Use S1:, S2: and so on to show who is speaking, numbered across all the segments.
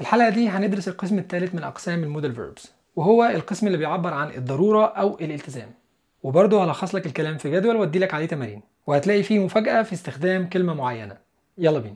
S1: في الحلقة دي هندرس القسم الثالث من أقسام المودل فيربس وهو القسم اللي بيعبر عن الضرورة أو الالتزام وبرضه هلخص لك الكلام في جدول وادي لك عليه تمارين وهتلاقي فيه مفاجأة في استخدام كلمة معينة يلا بينا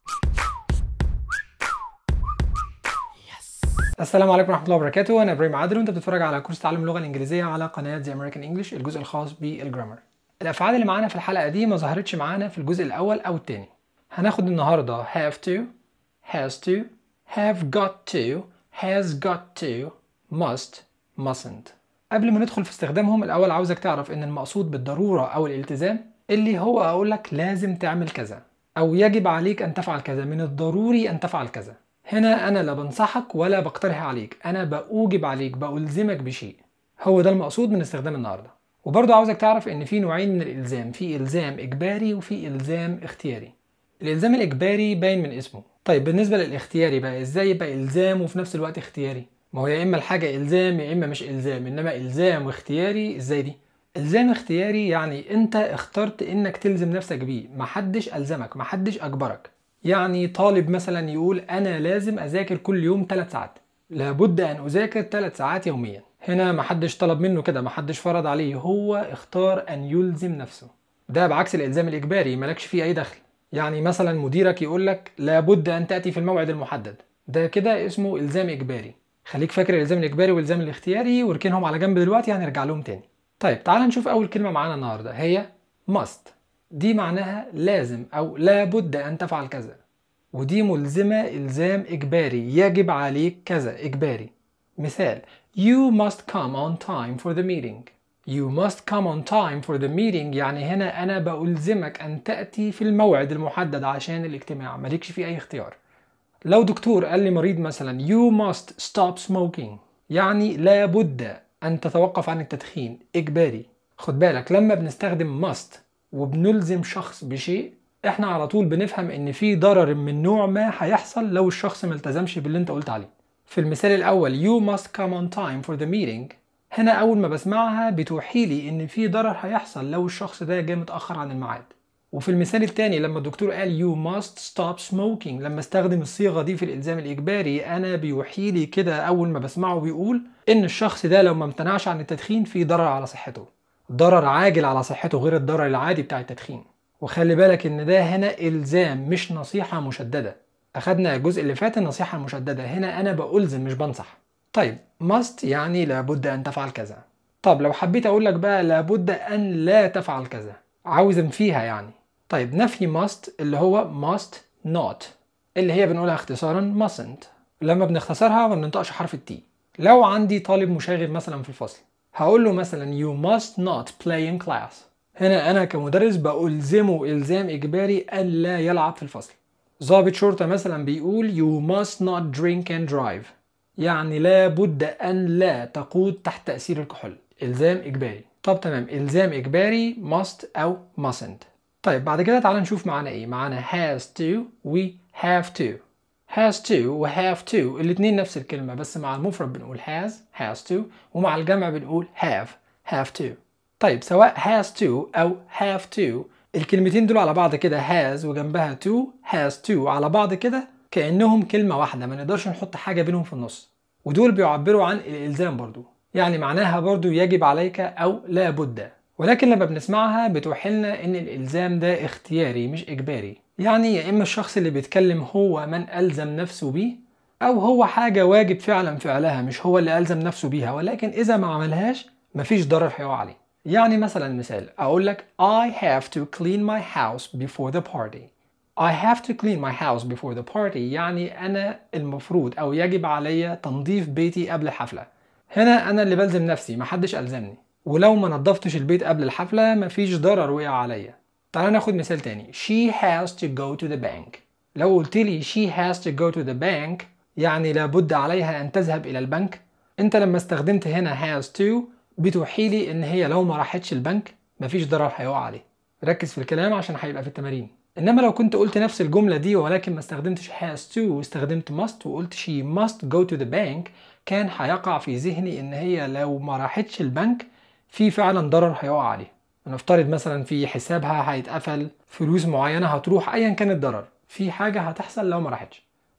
S1: السلام عليكم ورحمة الله وبركاته أنا إبراهيم عادل وأنت بتتفرج على كورس تعلم اللغة الإنجليزية على قناة The American English الجزء الخاص بالجرامر الأفعال اللي معانا في الحلقة دي ما ظهرتش معانا في الجزء الأول أو الثاني هناخد النهاردة have to has to have got to has got to must mustn't قبل ما ندخل في استخدامهم الأول عاوزك تعرف إن المقصود بالضرورة أو الالتزام اللي هو أقول لك لازم تعمل كذا أو يجب عليك أن تفعل كذا من الضروري أن تفعل كذا هنا أنا لا بنصحك ولا بقترح عليك أنا بأوجب عليك بألزمك بشيء هو ده المقصود من استخدام النهارده وبرضه عاوزك تعرف ان في نوعين من الالزام في الزام اجباري وفي الزام اختياري الالزام الاجباري باين من اسمه طيب بالنسبه للاختياري بقى ازاي يبقى الزام وفي نفس الوقت اختياري ما هو يا اما الحاجه الزام يا اما مش الزام انما الزام واختياري ازاي دي الزام اختياري يعني انت اخترت انك تلزم نفسك بيه محدش الزمك محدش اجبرك يعني طالب مثلا يقول انا لازم اذاكر كل يوم 3 ساعات لابد ان اذاكر 3 ساعات يوميا هنا محدش طلب منه كده محدش فرض عليه هو اختار ان يلزم نفسه ده بعكس الالزام الاجباري مالكش فيه اي دخل يعني مثلا مديرك يقول لك لابد ان تاتي في الموعد المحدد ده كده اسمه الزام اجباري خليك فاكر الالزام الاجباري والالزام الاختياري واركنهم على جنب دلوقتي هنرجع لهم تاني طيب تعال نشوف اول كلمه معانا النهارده هي must دي معناها لازم او لابد ان تفعل كذا ودي ملزمه الزام اجباري يجب عليك كذا اجباري مثال You must come on time for the meeting. You must come on time for the meeting يعني هنا أنا بألزمك أن تأتي في الموعد المحدد عشان الاجتماع مالكش فيه أي اختيار. لو دكتور قال لي مريض مثلا You must stop smoking يعني لابد أن تتوقف عن التدخين إجباري. خد بالك لما بنستخدم must وبنلزم شخص بشيء احنا على طول بنفهم ان في ضرر من نوع ما هيحصل لو الشخص ما التزمش باللي انت قلت عليه. في المثال الأول you must come on time for the meeting هنا أول ما بسمعها بتوحي لي إن في ضرر هيحصل لو الشخص ده جه متأخر عن الميعاد وفي المثال الثاني لما الدكتور قال you must stop smoking لما استخدم الصيغة دي في الإلزام الإجباري أنا بيوحي لي كده أول ما بسمعه بيقول إن الشخص ده لو ما امتنعش عن التدخين في ضرر على صحته ضرر عاجل على صحته غير الضرر العادي بتاع التدخين وخلي بالك إن ده هنا إلزام مش نصيحة مشددة أخدنا الجزء اللي فات النصيحة المشددة هنا أنا بألزم مش بنصح طيب must يعني لابد أن تفعل كذا طب لو حبيت أقول لك بقى لابد أن لا تفعل كذا عاوز فيها يعني طيب نفي must اللي هو must not اللي هي بنقولها اختصارا mustn't لما بنختصرها ما بننطقش حرف التي لو عندي طالب مشاغب مثلا في الفصل هقول له مثلا you must not play in class هنا أنا كمدرس بألزمه إلزام إجباري أن لا يلعب في الفصل ضابط شرطة مثلا بيقول you must not drink and drive يعني لا بد أن لا تقود تحت تأثير الكحول إلزام إجباري طب تمام إلزام إجباري must أو mustn't طيب بعد كده تعالى نشوف معانا إيه معانا has to و have to has to و have to الاتنين نفس الكلمة بس مع المفرد بنقول has has to ومع الجمع بنقول have have to طيب سواء has to أو have to الكلمتين دول على بعض كده has وجنبها to has to على بعض كده كأنهم كلمة واحدة ما نقدرش نحط حاجة بينهم في النص ودول بيعبروا عن الإلزام برضو يعني معناها برضو يجب عليك أو لا بد ولكن لما بنسمعها بتوحي لنا إن الإلزام ده اختياري مش إجباري يعني يا إما الشخص اللي بيتكلم هو من ألزم نفسه بيه أو هو حاجة واجب فعلا فعلها مش هو اللي ألزم نفسه بيها ولكن إذا ما عملهاش مفيش ضرر هيقع عليه يعني مثلا مثال أقول لك I have to clean my house before the party I have to clean my house before the party يعني أنا المفروض أو يجب علي تنظيف بيتي قبل الحفلة هنا أنا اللي بلزم نفسي محدش ألزمني ولو ما نظفتش البيت قبل الحفلة مفيش ضرر وقع عليا تعال ناخد مثال تاني She has to go to the bank لو قلت لي she has to go to the bank يعني لابد عليها أن تذهب إلى البنك أنت لما استخدمت هنا has to بتوحي لي ان هي لو ما راحتش البنك مفيش ضرر هيقع عليه ركز في الكلام عشان هيبقى في التمارين انما لو كنت قلت نفس الجمله دي ولكن ما استخدمتش has to واستخدمت must وقلت she must go to the bank كان هيقع في ذهني ان هي لو ما راحتش البنك في فعلا ضرر هيقع عليه نفترض مثلا في حسابها هيتقفل فلوس معينه هتروح ايا كان الضرر في حاجه هتحصل لو ما راحتش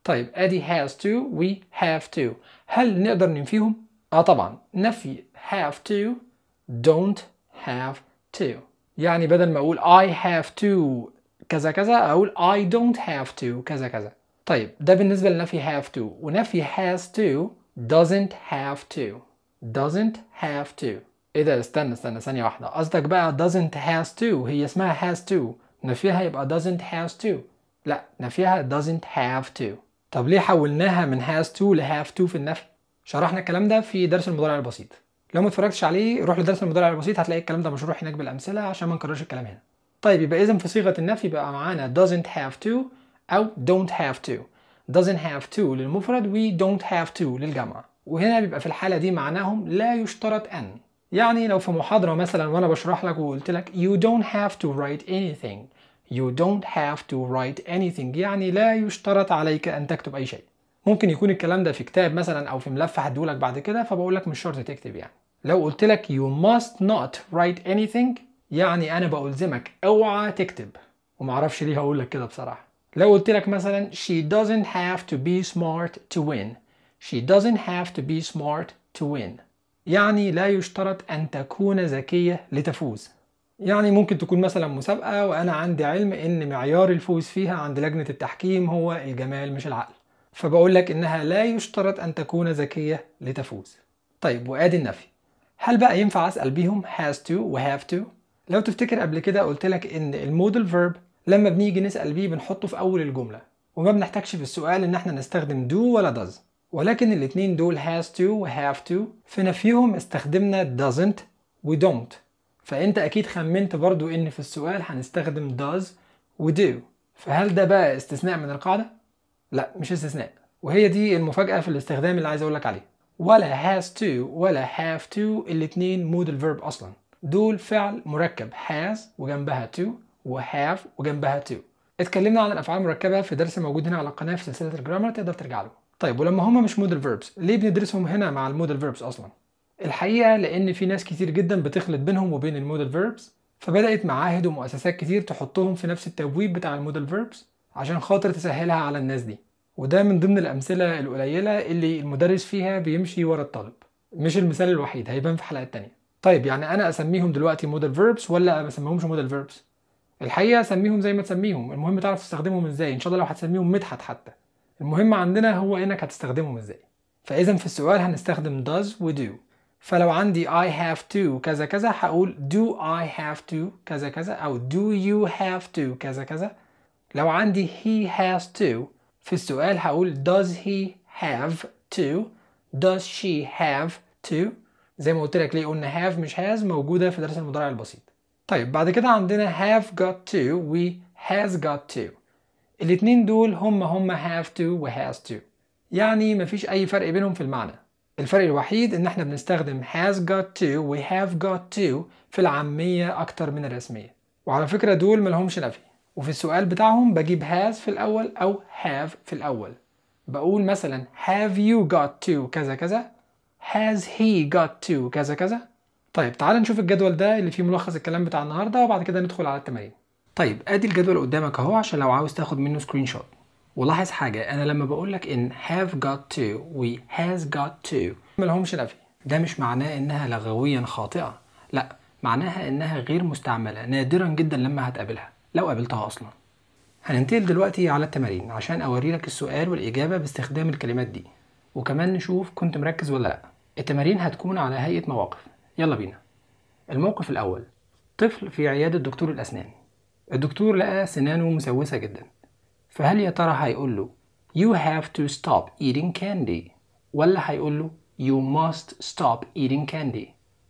S1: طيب ادي has to و have to هل نقدر ننفيهم؟ اه طبعا نفي have to don't have to يعني بدل ما اقول I have to كذا كذا اقول I don't have to كذا كذا طيب ده بالنسبة لنفي have to ونفي has to doesn't have to doesn't have to ايه ده استنى استنى ثانية واحدة قصدك بقى doesn't has to هي اسمها has to نفيها يبقى doesn't has to لا نفيها doesn't have to طب ليه حولناها من has to ل have to في النفي شرحنا الكلام ده في درس المضارع البسيط لو ما اتفرجتش عليه روح لدرس المضارع البسيط هتلاقي الكلام ده مشروح هناك بالامثله عشان ما نكررش الكلام هنا طيب يبقى اذا في صيغه النفي بقى معانا doesn't have to او don't have to doesn't have to للمفرد و don't have to للجمع وهنا بيبقى في الحاله دي معناهم لا يشترط ان يعني لو في محاضره مثلا وانا بشرح لك وقلت لك you don't have to write anything you don't have to write anything يعني لا يشترط عليك ان تكتب اي شيء ممكن يكون الكلام ده في كتاب مثلا او في ملف هديهولك بعد كده فبقول لك مش شرط تكتب يعني لو قلت لك you must not write anything يعني انا بلزمك اوعى تكتب ومعرفش ليه هقول لك كده بصراحه لو قلت لك مثلا she doesn't have to be smart to win she doesn't have to be smart to win يعني لا يشترط ان تكون ذكيه لتفوز يعني ممكن تكون مثلا مسابقه وانا عندي علم ان معيار الفوز فيها عند لجنه التحكيم هو الجمال مش العقل فبقول لك انها لا يشترط ان تكون ذكيه لتفوز طيب وادي النفي هل بقى ينفع اسال بيهم has to و have to لو تفتكر قبل كده قلت لك ان المودل فيرب لما بنيجي نسال بيه بنحطه في اول الجمله وما بنحتاجش في السؤال ان احنا نستخدم do ولا does ولكن الاتنين دول has to و have to في نفيهم استخدمنا doesn't و don't فانت اكيد خمنت برضو ان في السؤال هنستخدم does و do فهل ده بقى استثناء من القاعده لا مش استثناء وهي دي المفاجاه في الاستخدام اللي عايز اقول لك عليه ولا has to ولا have to الاتنين مودل فيرب اصلا دول فعل مركب has وجنبها to و have وجنبها to اتكلمنا عن الافعال المركبه في درس موجود هنا على القناه في سلسله الجرامر تقدر ترجع له طيب ولما هما مش مودل فيربس ليه بندرسهم هنا مع المودل فيربس اصلا الحقيقه لان في ناس كتير جدا بتخلط بينهم وبين المودل فيربس فبدات معاهد ومؤسسات كتير تحطهم في نفس التبويب بتاع المودل فيربس عشان خاطر تسهلها على الناس دي وده من ضمن الامثله القليله اللي المدرس فيها بيمشي ورا الطالب مش المثال الوحيد هيبان في حلقات تانية طيب يعني انا اسميهم دلوقتي مودل فيربس ولا ما اسميهمش مودل فيربس الحقيقه اسميهم زي ما تسميهم المهم تعرف تستخدمهم ازاي ان شاء الله لو هتسميهم مدحت حتى المهم عندنا هو انك هتستخدمهم ازاي فاذا في السؤال هنستخدم does و do فلو عندي I have to كذا كذا هقول do I have to كذا كذا أو do you have to كذا كذا لو عندي he has to في السؤال هقول does he have to does she have to زي ما قلت لك ليه قلنا have مش has موجودة في درس المضارع البسيط طيب بعد كده عندنا have got to و has got to الاتنين دول هم هم have to و has to يعني مفيش أي فرق بينهم في المعنى الفرق الوحيد ان احنا بنستخدم has got to و have got to في العامية اكتر من الرسمية وعلى فكرة دول ملهمش نفي وفي السؤال بتاعهم بجيب has في الاول او have في الاول بقول مثلا have you got to كذا كذا has he got to كذا كذا طيب تعال نشوف الجدول ده اللي فيه ملخص الكلام بتاع النهارده وبعد كده ندخل على التمارين طيب ادي الجدول قدامك اهو عشان لو عاوز تاخد منه سكرين شوت ولاحظ حاجة أنا لما بقولك إن have got to و has got to ملهمش نفي ده مش معناه إنها لغويا خاطئة لا معناها إنها غير مستعملة نادرا جدا لما هتقابلها لو قابلتها أصلا هننتقل دلوقتي على التمارين عشان أوري لك السؤال والإجابة باستخدام الكلمات دي وكمان نشوف كنت مركز ولا لأ التمارين هتكون على هيئة مواقف يلا بينا الموقف الأول طفل في عيادة دكتور الأسنان الدكتور لقى سنانه مسوسة جدا فهل يا ترى هيقول له you have to stop eating candy ولا هيقول له you must stop eating candy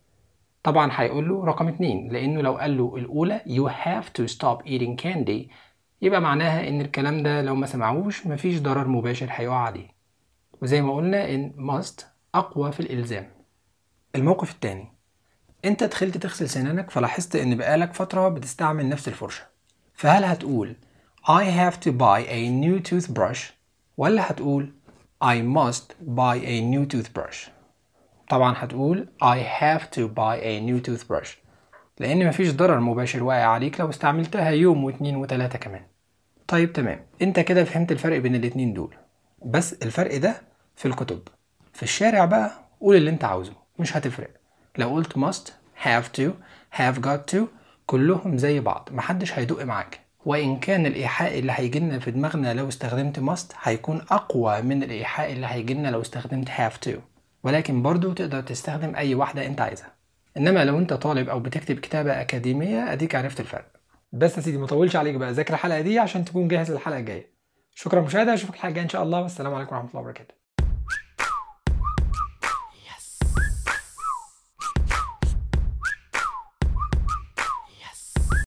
S1: طبعا هيقول له رقم اتنين لأنه لو قال له الأولى you have to stop eating candy يبقى معناها إن الكلام ده لو ما سمعوش مفيش ضرر مباشر هيقع عليه وزي ما قلنا إن must أقوى في الإلزام الموقف التاني أنت دخلت تغسل سنانك فلاحظت إن بقالك فترة بتستعمل نفس الفرشة فهل هتقول I have to buy a new toothbrush ولا هتقول I must buy a new toothbrush طبعا هتقول I have to buy a new toothbrush لأن مفيش ضرر مباشر واقع عليك لو استعملتها يوم واتنين وتلاتة كمان طيب تمام انت كده فهمت الفرق بين الاتنين دول بس الفرق ده في الكتب في الشارع بقى قول اللي انت عاوزه مش هتفرق لو قلت must have to have got to كلهم زي بعض محدش هيدق معاك وإن كان الإيحاء اللي هيجيلنا في دماغنا لو استخدمت must هيكون أقوى من الإيحاء اللي هيجيلنا لو استخدمت have to ولكن برضو تقدر تستخدم أي واحدة أنت عايزها إنما لو أنت طالب أو بتكتب كتابة أكاديمية أديك عرفت الفرق بس يا سيدي مطولش عليك بقى ذاكر الحلقة دي عشان تكون جاهز للحلقة الجاية شكرا مشاهدة أشوفك الحلقة الجاية إن شاء الله والسلام عليكم ورحمة الله وبركاته